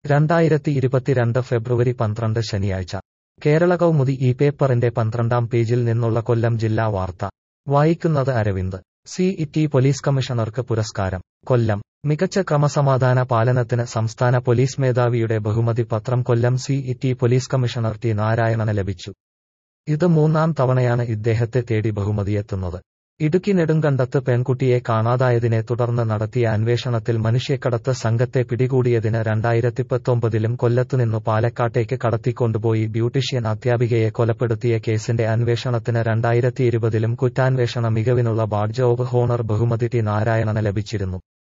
രണ്ടായിരത്തി ഇരുപത്തിരണ്ട് ഫെബ്രുവരി പന്ത്രണ്ട് ശനിയാഴ്ച കേരള കൗമുദി ഈ പേപ്പറിന്റെ പന്ത്രണ്ടാം പേജിൽ നിന്നുള്ള കൊല്ലം ജില്ലാ വാർത്ത വായിക്കുന്നത് അരവിന്ദ് സി ഇ പോലീസ് കമ്മീഷണർക്ക് പുരസ്കാരം കൊല്ലം മികച്ച ക്രമസമാധാന പാലനത്തിന് സംസ്ഥാന പോലീസ് മേധാവിയുടെ ബഹുമതി പത്രം Kollam C E police commissioner T നാരായണന് ലഭിച്ചു ഇത് മൂന്നാം തവണയാണ് ഇദ്ദേഹത്തെ തേടി ബഹുമതിയെത്തുന്നത് ഇടുക്കി നെടുങ്കണ്ടത്ത് പെൺകുട്ടിയെ കാണാതായതിനെ തുടർന്ന് നടത്തിയ അന്വേഷണത്തിൽ മനുഷ്യക്കടത്ത് സംഘത്തെ പിടികൂടിയതിന് രണ്ടായിരത്തി പത്തൊമ്പതിലും കൊല്ലത്തുനിന്നു പാലക്കാട്ടേക്ക് കടത്തിക്കൊണ്ടുപോയി ബ്യൂട്ടീഷ്യൻ അധ്യാപികയെ കൊലപ്പെടുത്തിയ കേസിന്റെ അന്വേഷണത്തിന് രണ്ടായിരത്തി ഇരുപതിലും കുറ്റാന്വേഷണ മികവിനുള്ള ബാഡ്ജ് ഓഫ് ഹോണർ ബഹുമതി ടി നാരായണന് ലഭിച്ചിരുന്നു